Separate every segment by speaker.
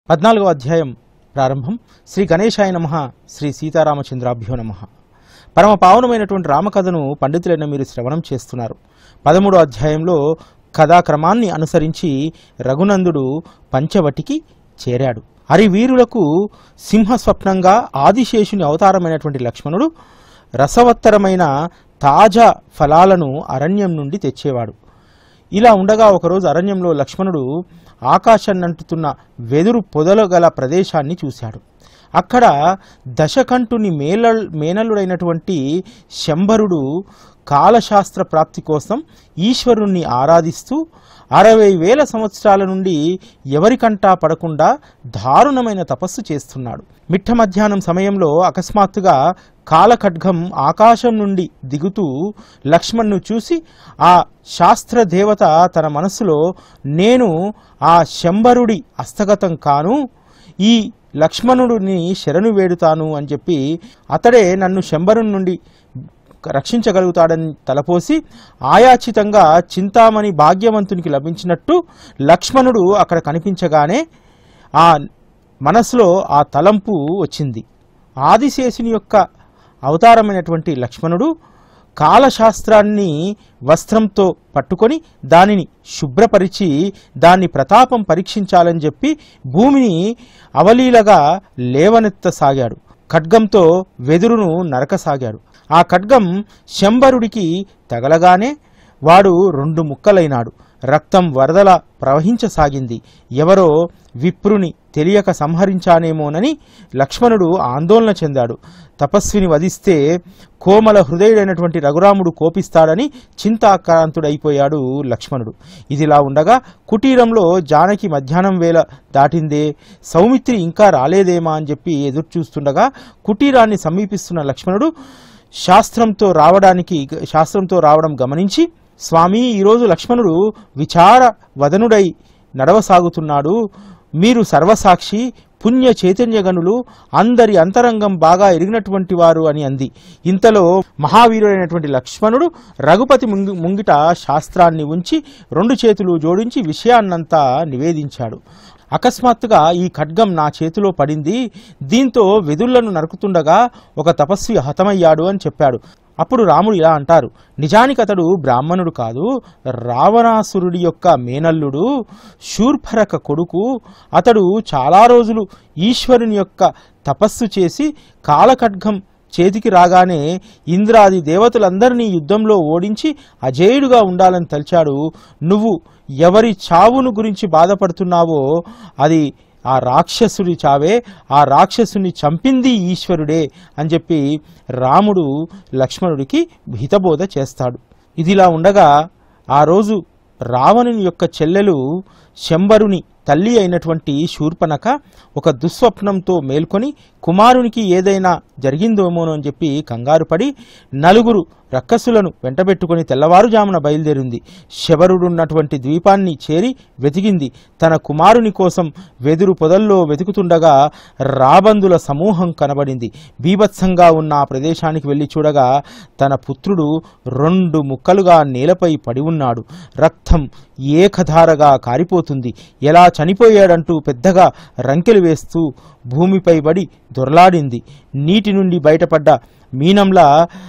Speaker 1: పద్నాలుగో అధ్యాయం ప్రారంభం శ్రీ గణేశాయ నమ శ్రీ సీతారామచంద్రాభ్యో నమ పరమ పావనమైనటువంటి రామకథను పండితులైన మీరు శ్రవణం చేస్తున్నారు పదమూడో అధ్యాయంలో కథాక్రమాన్ని అనుసరించి రఘునందుడు పంచవటికి చేరాడు హరివీరులకు సింహస్వప్నంగా ఆదిశేషుని అవతారమైనటువంటి లక్ష్మణుడు రసవత్తరమైన తాజా ఫలాలను అరణ్యం నుండి తెచ్చేవాడు ఇలా ఉండగా ఒకరోజు అరణ్యంలో లక్ష్మణుడు ఆకాశాన్నంటుతున్న వెదురు పొదలు గల ప్రదేశాన్ని చూశాడు అక్కడ దశకంఠుని మేల మేనల్లుడైనటువంటి శంభరుడు కాలశాస్త్ర ప్రాప్తి కోసం ఈశ్వరుణ్ణి ఆరాధిస్తూ అరవై వేల సంవత్సరాల నుండి ఎవరికంటా పడకుండా దారుణమైన తపస్సు చేస్తున్నాడు మిట్ట మధ్యాహ్నం సమయంలో అకస్మాత్తుగా కాలఖడ్గం ఆకాశం నుండి దిగుతూ లక్ష్మణ్ను చూసి ఆ శాస్త్ర దేవత తన మనస్సులో నేను ఆ శంబరుడి హస్తగతం కాను ఈ లక్ష్మణుడిని శరణు వేడుతాను అని చెప్పి అతడే నన్ను శంబరుని నుండి రక్షించగలుగుతాడని తలపోసి ఆయాచితంగా చింతామణి భాగ్యవంతునికి లభించినట్టు లక్ష్మణుడు అక్కడ కనిపించగానే ఆ మనసులో ఆ తలంపు వచ్చింది ఆదిశేషుని యొక్క అవతారమైనటువంటి లక్ష్మణుడు కాలశాస్త్రాన్ని వస్త్రంతో పట్టుకొని దానిని శుభ్రపరిచి దాన్ని ప్రతాపం పరీక్షించాలని చెప్పి భూమిని అవలీలగా లేవనెత్తసాగాడు ఖడ్గంతో వెదురును నరకసాగాడు ఆ ఖడ్గం శంబరుడికి తగలగానే వాడు రెండు ముక్కలైనాడు రక్తం వరదల ప్రవహించసాగింది ఎవరో విప్రుని తెలియక సంహరించానేమోనని లక్ష్మణుడు ఆందోళన చెందాడు తపస్విని వధిస్తే కోమల హృదయుడైనటువంటి రఘురాముడు కోపిస్తాడని చింతాక్రాంతుడైపోయాడు లక్ష్మణుడు ఇదిలా ఉండగా కుటీరంలో జానకి మధ్యాహ్నం వేళ దాటిందే సౌమిత్రి ఇంకా రాలేదేమా అని చెప్పి ఎదురు చూస్తుండగా కుటీరాన్ని సమీపిస్తున్న లక్ష్మణుడు శాస్త్రంతో రావడానికి శాస్త్రంతో రావడం గమనించి స్వామి ఈరోజు లక్ష్మణుడు విచార వదనుడై నడవసాగుతున్నాడు మీరు సర్వసాక్షి పుణ్య చైతన్యగనులు అందరి అంతరంగం బాగా ఎరిగినటువంటి వారు అని అంది ఇంతలో మహావీరుడైనటువంటి లక్ష్మణుడు రఘుపతి ముంగి ముంగిట శాస్త్రాన్ని ఉంచి రెండు చేతులు జోడించి విషయాన్నంతా నివేదించాడు అకస్మాత్తుగా ఈ ఖడ్గం నా చేతిలో పడింది దీంతో వెదుళ్లను నరుకుతుండగా ఒక తపస్వి హతమయ్యాడు అని చెప్పాడు అప్పుడు రాముడు ఇలా అంటారు నిజానికి అతడు బ్రాహ్మణుడు కాదు రావణాసురుడి యొక్క మేనల్లుడు శూర్భరక కొడుకు అతడు చాలా రోజులు ఈశ్వరుని యొక్క తపస్సు చేసి కాలఖడ్గం చేతికి రాగానే ఇంద్రాది దేవతలందరినీ యుద్ధంలో ఓడించి అజేయుడుగా ఉండాలని తలిచాడు నువ్వు ఎవరి చావును గురించి బాధపడుతున్నావో అది ఆ రాక్షసుడి చావే ఆ రాక్షసుని చంపింది ఈశ్వరుడే అని చెప్పి రాముడు లక్ష్మణుడికి హితబోధ చేస్తాడు ఇదిలా ఉండగా ఆ రోజు రావణుని యొక్క చెల్లెలు శంబరుని తల్లి అయినటువంటి శూర్పణక ఒక దుస్వప్నంతో మేల్కొని కుమారునికి ఏదైనా జరిగిందేమోనో అని చెప్పి కంగారు పడి నలుగురు రక్కసులను వెంటబెట్టుకుని తెల్లవారుజామున బయలుదేరింది శబరుడున్నటువంటి ద్వీపాన్ని చేరి వెతికింది తన కుమారుని కోసం వెదురు పొదల్లో వెతుకుతుండగా రాబందుల సమూహం కనబడింది బీభత్సంగా ఉన్న ఆ ప్రదేశానికి వెళ్ళి చూడగా తన పుత్రుడు రెండు ముక్కలుగా నేలపై పడి ఉన్నాడు రక్తం ఏకధారగా కారిపోతుంది ఎలా చనిపోయాడంటూ పెద్దగా రంకెలు వేస్తూ భూమిపై పడి దొరలాడింది నీటి నుండి బయటపడ్డ మీనంలా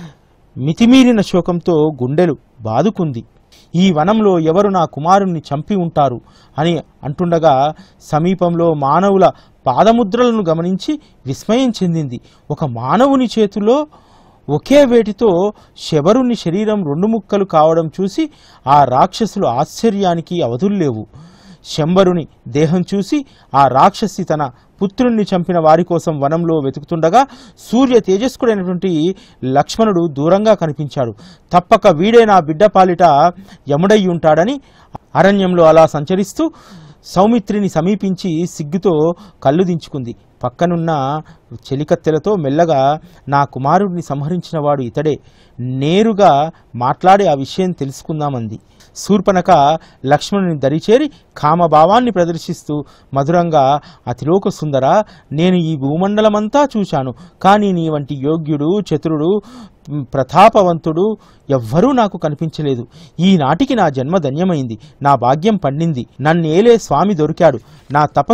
Speaker 1: మితిమీరిన శోకంతో గుండెలు బాదుకుంది ఈ వనంలో ఎవరు నా కుమారుణ్ణి చంపి ఉంటారు అని అంటుండగా సమీపంలో మానవుల పాదముద్రలను గమనించి విస్మయం చెందింది ఒక మానవుని చేతిలో ఒకే వేటితో శబరుని శరీరం రెండు ముక్కలు కావడం చూసి ఆ రాక్షసులు ఆశ్చర్యానికి అవధుల్లేవు శంబరుని దేహం చూసి ఆ రాక్షసి తన పుత్రుణ్ణి చంపిన వారి కోసం వనంలో వెతుకుతుండగా సూర్య తేజస్కుడైనటువంటి లక్ష్మణుడు దూరంగా కనిపించాడు తప్పక వీడే నా బిడ్డ పాలిట యముడై ఉంటాడని అరణ్యంలో అలా సంచరిస్తూ సౌమిత్రిని సమీపించి సిగ్గుతో కళ్ళు దించుకుంది పక్కనున్న చెలికత్తెలతో మెల్లగా నా కుమారుడిని సంహరించిన వాడు ఇతడే నేరుగా మాట్లాడి ఆ విషయం తెలుసుకుందామంది శూర్పణక లక్ష్మణుని దరిచేరి కామభావాన్ని ప్రదర్శిస్తూ మధురంగా అతిలోక సుందర నేను ఈ భూమండలమంతా చూశాను కానీ నీ వంటి యోగ్యుడు చతురుడు మ్, ప్రతాపవంతుడు ఎవ్వరూ నాకు కనిపించలేదు ఈనాటికి నా జన్మ ధన్యమైంది నా భాగ్యం పండింది నన్నేలే స్వామి దొరికాడు నా తపస్సు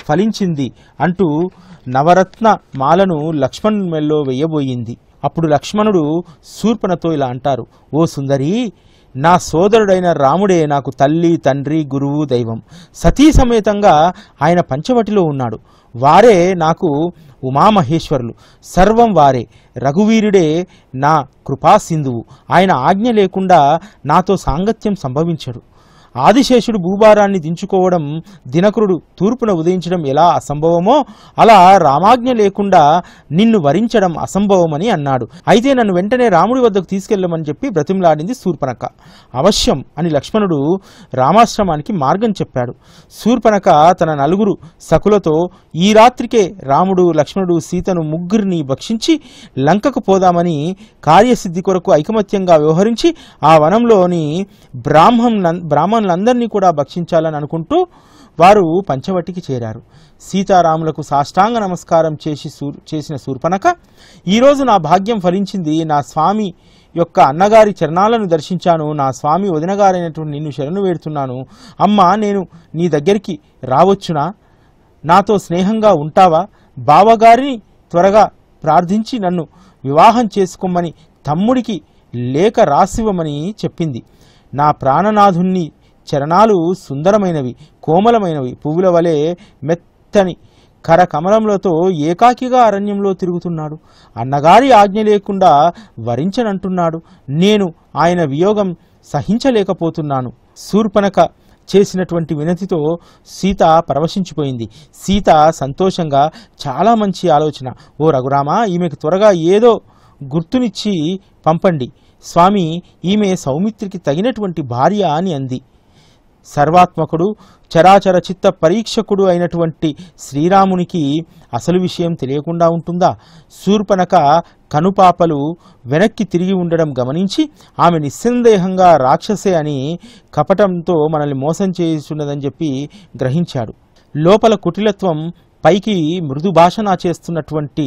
Speaker 1: ఫలించింది అంటూ నవరత్న మాలను లక్ష్మణుని మెల్లో వెయ్యబోయింది అప్పుడు లక్ష్మణుడు శూర్పణతో ఇలా అంటారు ఓ సుందరి నా సోదరుడైన రాముడే నాకు తల్లి తండ్రి గురువు దైవం సతీ సమేతంగా ఆయన పంచవటిలో ఉన్నాడు వారే నాకు ఉమామహేశ్వరులు సర్వం వారే రఘువీరుడే నా కృపా సింధువు ఆయన ఆజ్ఞ లేకుండా నాతో సాంగత్యం సంభవించడు ఆదిశేషుడు భూభారాన్ని దించుకోవడం దినకరుడు తూర్పున ఉదయించడం ఎలా అసంభవమో అలా రామాజ్ఞ లేకుండా నిన్ను వరించడం అసంభవమని అన్నాడు అయితే నన్ను వెంటనే రాముడి వద్దకు తీసుకెళ్ళమని చెప్పి బ్రతిమలాడింది శూర్పణక అవశ్యం అని లక్ష్మణుడు రామాశ్రమానికి మార్గం చెప్పాడు శూర్పణక తన నలుగురు సకులతో ఈ రాత్రికే రాముడు లక్ష్మణుడు సీతను ముగ్గురిని భక్షించి లంకకు పోదామని కార్యసిద్ధి కొరకు ఐకమత్యంగా వ్యవహరించి ఆ వనంలోని బ్రాహ్మణ్ బ్రాహ్మణులందరినీ కూడా భక్షించాలని అనుకుంటూ వారు పంచవటికి చేరారు సీతారాములకు సాష్టాంగ నమస్కారం చేసి సూర్ చేసిన శూర్పణక ఈరోజు నా భాగ్యం ఫలించింది నా స్వామి యొక్క అన్నగారి చరణాలను దర్శించాను నా స్వామి వదినగారైనటువంటి నిన్ను శరణు వేడుతున్నాను అమ్మా నేను నీ దగ్గరికి రావచ్చునా నాతో స్నేహంగా ఉంటావా బావగారిని త్వరగా ప్రార్థించి నన్ను వివాహం చేసుకోమని తమ్ముడికి లేఖ రాసివ్వమని చెప్పింది నా ప్రాణనాథుణ్ణి చరణాలు సుందరమైనవి కోమలమైనవి పువ్వుల వలె మెత్తని కరకమలములతో ఏకాకిగా అరణ్యంలో తిరుగుతున్నాడు అన్నగారి ఆజ్ఞ లేకుండా వరించనంటున్నాడు నేను ఆయన వియోగం సహించలేకపోతున్నాను శూర్పణక చేసినటువంటి వినతితో సీత పరవశించిపోయింది సీత సంతోషంగా చాలా మంచి ఆలోచన ఓ రఘురామ ఈమెకు త్వరగా ఏదో గుర్తునిచ్చి పంపండి స్వామి ఈమె సౌమిత్రికి తగినటువంటి భార్య అని అంది సర్వాత్మకుడు చరాచర చిత్త పరీక్షకుడు అయినటువంటి శ్రీరామునికి అసలు విషయం తెలియకుండా ఉంటుందా శూర్పణక కనుపాపలు వెనక్కి తిరిగి ఉండడం గమనించి ఆమె నిస్సందేహంగా రాక్షసే అని కపటంతో మనల్ని మోసం చేస్తున్నదని చెప్పి గ్రహించాడు లోపల కుటిలత్వం పైకి మృదు భాషణ చేస్తున్నటువంటి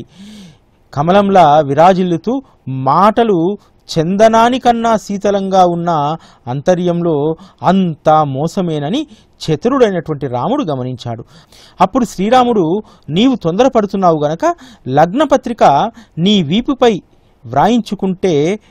Speaker 1: కమలంలా విరాజిల్లుతూ మాటలు చందనానికన్నా శీతలంగా ఉన్న అంతర్యంలో అంతా మోసమేనని చతురుడైనటువంటి రాముడు గమనించాడు అప్పుడు శ్రీరాముడు నీవు తొందరపడుతున్నావు గనక లగ్నపత్రిక నీ వీపుపై వ్రాయించుకుంటే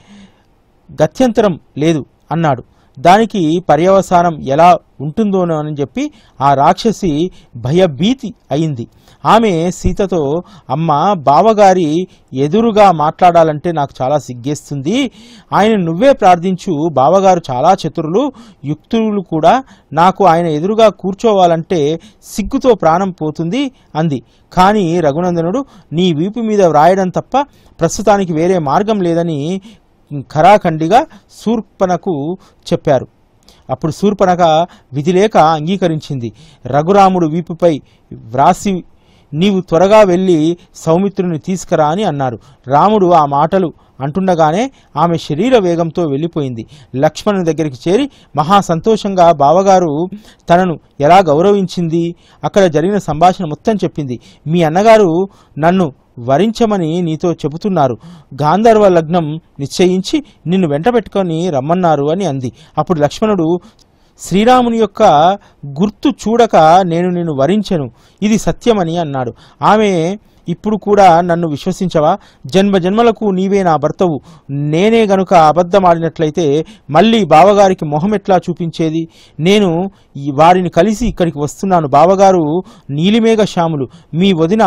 Speaker 1: గత్యంతరం లేదు అన్నాడు దానికి పర్యవసానం ఎలా ఉంటుందోనో అని చెప్పి ఆ రాక్షసి భయభీతి అయింది ఆమె సీతతో అమ్మ బావగారి ఎదురుగా మాట్లాడాలంటే నాకు చాలా సిగ్గేస్తుంది ఆయన నువ్వే ప్రార్థించు బావగారు చాలా చతురులు యుక్తులు కూడా నాకు ఆయన ఎదురుగా కూర్చోవాలంటే సిగ్గుతో ప్రాణం పోతుంది అంది కానీ రఘునందనుడు నీ వీపు మీద వ్రాయడం తప్ప ప్రస్తుతానికి వేరే మార్గం లేదని ఖరాఖండిగా శూర్పణకు చెప్పారు అప్పుడు శూర్పణక విధిలేక అంగీకరించింది రఘురాముడు వీపుపై వ్రాసి నీవు త్వరగా వెళ్ళి సౌమిత్రుని తీసుకురా అని అన్నారు రాముడు ఆ మాటలు అంటుండగానే ఆమె శరీర వేగంతో వెళ్ళిపోయింది లక్ష్మణుని దగ్గరికి చేరి మహా సంతోషంగా బావగారు తనను ఎలా గౌరవించింది అక్కడ జరిగిన సంభాషణ మొత్తం చెప్పింది మీ అన్నగారు నన్ను వరించమని నీతో చెబుతున్నారు గాంధర్వ లగ్నం నిశ్చయించి నిన్ను వెంట పెట్టుకొని రమ్మన్నారు అని అంది అప్పుడు లక్ష్మణుడు శ్రీరాముని యొక్క గుర్తు చూడక నేను నిన్ను వరించెను ఇది సత్యమని అన్నాడు ఆమె ఇప్పుడు కూడా నన్ను విశ్వసించవా జన్మ జన్మలకు నీవే నా భర్తవు నేనే గనుక అబద్ధమాడినట్లయితే మళ్ళీ బావగారికి మొహం ఎట్లా చూపించేది నేను ఈ వారిని కలిసి ఇక్కడికి వస్తున్నాను బావగారు నీలిమేఘ శ్యాములు మీ వదిన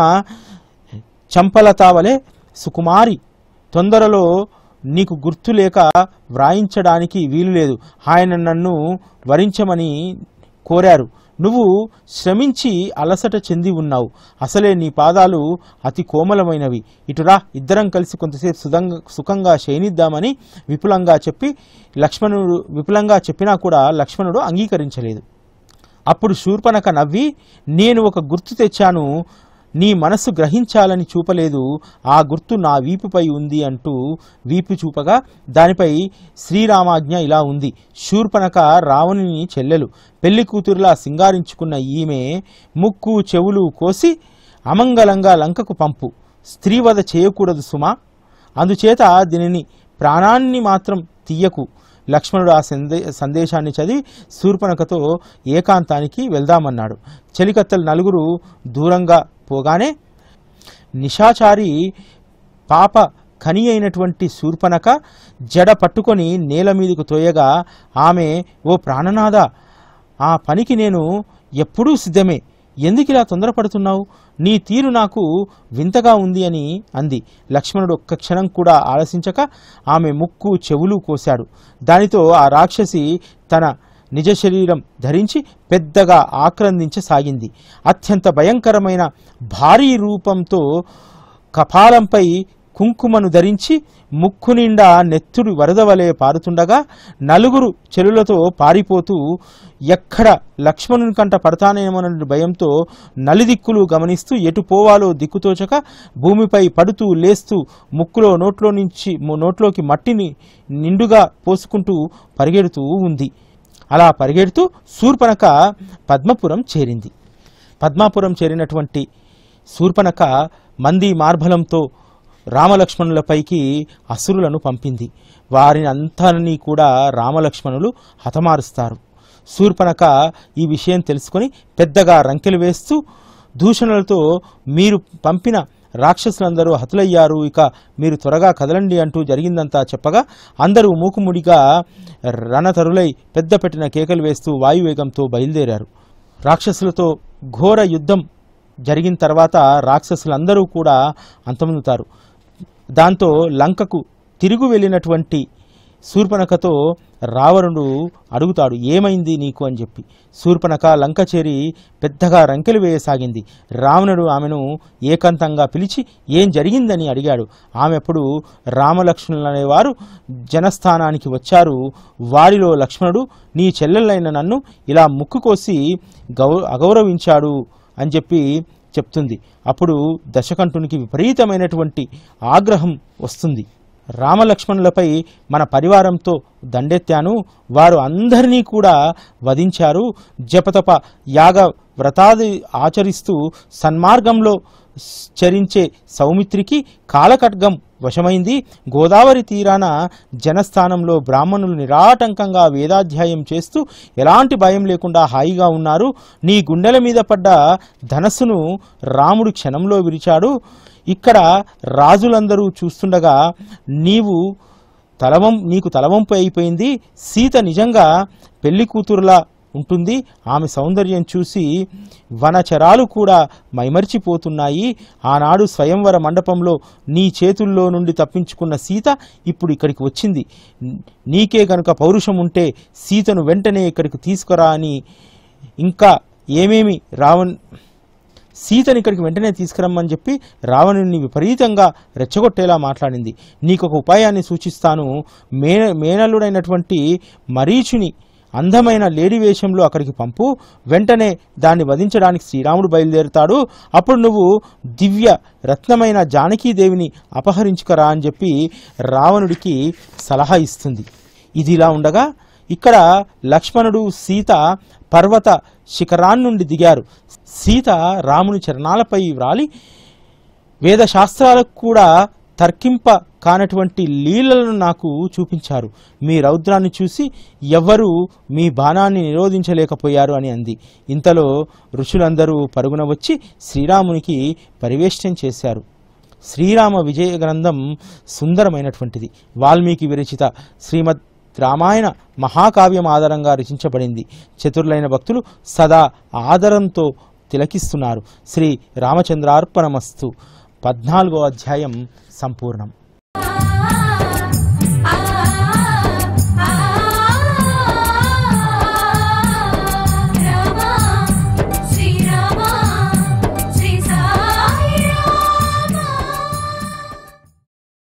Speaker 1: చంపలతావలే సుకుమారి తొందరలో నీకు గుర్తు లేక వ్రాయించడానికి వీలు లేదు ఆయన నన్ను వరించమని కోరారు నువ్వు శ్రమించి అలసట చెంది ఉన్నావు అసలే నీ పాదాలు అతి కోమలమైనవి ఇటురా ఇద్దరం కలిసి కొంతసేపు సుధంగా సుఖంగా శయనిద్దామని విపులంగా చెప్పి లక్ష్మణుడు విపులంగా చెప్పినా కూడా లక్ష్మణుడు అంగీకరించలేదు అప్పుడు శూర్పణక నవ్వి నేను ఒక గుర్తు తెచ్చాను నీ మనస్సు గ్రహించాలని చూపలేదు ఆ గుర్తు నా వీపుపై ఉంది అంటూ వీపు చూపగా దానిపై శ్రీరామాజ్ఞ ఇలా ఉంది శూర్పణక రావణుని చెల్లెలు పెళ్లి కూతురులా సింగారించుకున్న ఈమె ముక్కు చెవులు కోసి అమంగళంగా లంకకు పంపు స్త్రీవధ చేయకూడదు సుమా అందుచేత దీనిని ప్రాణాన్ని మాత్రం తీయకు లక్ష్మణుడు ఆ సందే సందేశాన్ని చదివి శూర్పణఖతో ఏకాంతానికి వెళ్దామన్నాడు చెలికత్తెలు నలుగురు దూరంగా పోగానే నిశాచారి పాప కని అయినటువంటి శూర్పణక జడ పట్టుకొని నేల మీదకు తోయగా ఆమె ఓ ప్రాణనాథ ఆ పనికి నేను ఎప్పుడూ సిద్ధమే ఎందుకు ఇలా తొందరపడుతున్నావు నీ తీరు నాకు వింతగా ఉంది అని అంది లక్ష్మణుడు ఒక్క క్షణం కూడా ఆలసించక ఆమె ముక్కు చెవులు కోశాడు దానితో ఆ రాక్షసి తన నిజ శరీరం ధరించి పెద్దగా ఆక్రందించసాగింది అత్యంత భయంకరమైన భారీ రూపంతో కపాలంపై కుంకుమను ధరించి ముక్కు నిండా నెత్తుడు వరద వలె పారుతుండగా నలుగురు చెలులతో పారిపోతూ ఎక్కడ లక్ష్మణుని కంట పడతానేమోనన్న భయంతో నలుదిక్కులు గమనిస్తూ ఎటు పోవాలో దిక్కుతోచక భూమిపై పడుతూ లేస్తూ ముక్కులో నోట్లో నుంచి నోట్లోకి మట్టిని నిండుగా పోసుకుంటూ పరిగెడుతూ ఉంది అలా పరిగెడుతూ శూర్పణక పద్మపురం చేరింది పద్మాపురం చేరినటువంటి శూర్పణక మంది మార్బలంతో రామలక్ష్మణులపైకి అసురులను పంపింది వారిని అంతని కూడా రామలక్ష్మణులు హతమారుస్తారు శూర్పణక ఈ విషయం తెలుసుకొని పెద్దగా రంకెలు వేస్తూ దూషణలతో మీరు పంపిన రాక్షసులందరూ హతులయ్యారు ఇక మీరు త్వరగా కదలండి అంటూ జరిగిందంతా చెప్పగా అందరూ మూకుముడిగా రణతరులై పెద్ద పెట్టిన కేకలు వేస్తూ వాయువేగంతో బయలుదేరారు రాక్షసులతో ఘోర యుద్ధం జరిగిన తర్వాత రాక్షసులందరూ కూడా అంతమొందుతారు దాంతో లంకకు తిరుగు వెళ్ళినటువంటి శూర్పణకతో రావణుడు అడుగుతాడు ఏమైంది నీకు అని చెప్పి శూర్పణక లంక చేరి పెద్దగా రంకెలు వేయసాగింది రావణుడు ఆమెను ఏకాంతంగా పిలిచి ఏం జరిగిందని అడిగాడు ఆమె అప్పుడు రామలక్ష్మణులు అనేవారు జనస్థానానికి వచ్చారు వారిలో లక్ష్మణుడు నీ చెల్లెలైన నన్ను ఇలా ముక్కు కోసి గౌ అగౌరవించాడు అని చెప్పి చెప్తుంది అప్పుడు దశకంఠునికి విపరీతమైనటువంటి ఆగ్రహం వస్తుంది రామలక్ష్మణులపై మన పరివారంతో దండెత్తాను వారు అందరినీ కూడా వధించారు జపతప యాగ వ్రతాది ఆచరిస్తూ సన్మార్గంలో చరించే సౌమిత్రికి కాలకట్గం వశమైంది గోదావరి తీరాన జనస్థానంలో బ్రాహ్మణులు నిరాటంకంగా వేదాధ్యాయం చేస్తూ ఎలాంటి భయం లేకుండా హాయిగా ఉన్నారు నీ గుండెల మీద పడ్డ ధనస్సును రాముడు క్షణంలో విరిచాడు ఇక్కడ రాజులందరూ చూస్తుండగా నీవు తలవం నీకు తలవంపు అయిపోయింది సీత నిజంగా పెళ్లి కూతురులా ఉంటుంది ఆమె సౌందర్యం చూసి వనచరాలు కూడా మైమర్చిపోతున్నాయి ఆనాడు స్వయంవర మండపంలో నీ చేతుల్లో నుండి తప్పించుకున్న సీత ఇప్పుడు ఇక్కడికి వచ్చింది నీకే కనుక పౌరుషం ఉంటే సీతను వెంటనే ఇక్కడికి తీసుకురా అని ఇంకా ఏమేమి రావణ్ సీతని ఇక్కడికి వెంటనే తీసుకురమ్మని చెప్పి రావణుని విపరీతంగా రెచ్చగొట్టేలా మాట్లాడింది నీకు ఒక ఉపాయాన్ని సూచిస్తాను మే మేనల్లుడైనటువంటి మరీచుని అందమైన లేడీ వేషంలో అక్కడికి పంపు వెంటనే దాన్ని వధించడానికి శ్రీరాముడు బయలుదేరుతాడు అప్పుడు నువ్వు దివ్య రత్నమైన జానకీదేవిని అపహరించుకరా అని చెప్పి రావణుడికి సలహా ఇస్తుంది ఇది ఇలా ఉండగా ఇక్కడ లక్ష్మణుడు సీత పర్వత శిఖరాన్నుండి దిగారు సీత రాముని చరణాలపై వ్రాలి వేదశాస్త్రాలకు కూడా తర్కింప కానటువంటి లీలలను నాకు చూపించారు మీ రౌద్రాన్ని చూసి ఎవ్వరూ మీ బాణాన్ని నిరోధించలేకపోయారు అని అంది ఇంతలో ఋషులందరూ పరుగున వచ్చి శ్రీరామునికి పరివేష్టం చేశారు శ్రీరామ విజయ గ్రంథం సుందరమైనటువంటిది వాల్మీకి విరచిత శ్రీమద్ రామాయణ మహాకావ్యం ఆధారంగా రచించబడింది చతురులైన భక్తులు సదా ఆదరంతో తిలకిస్తున్నారు శ్రీ రామచంద్రార్పణమస్తు పద్నాలుగో అధ్యాయం సంపూర్ణం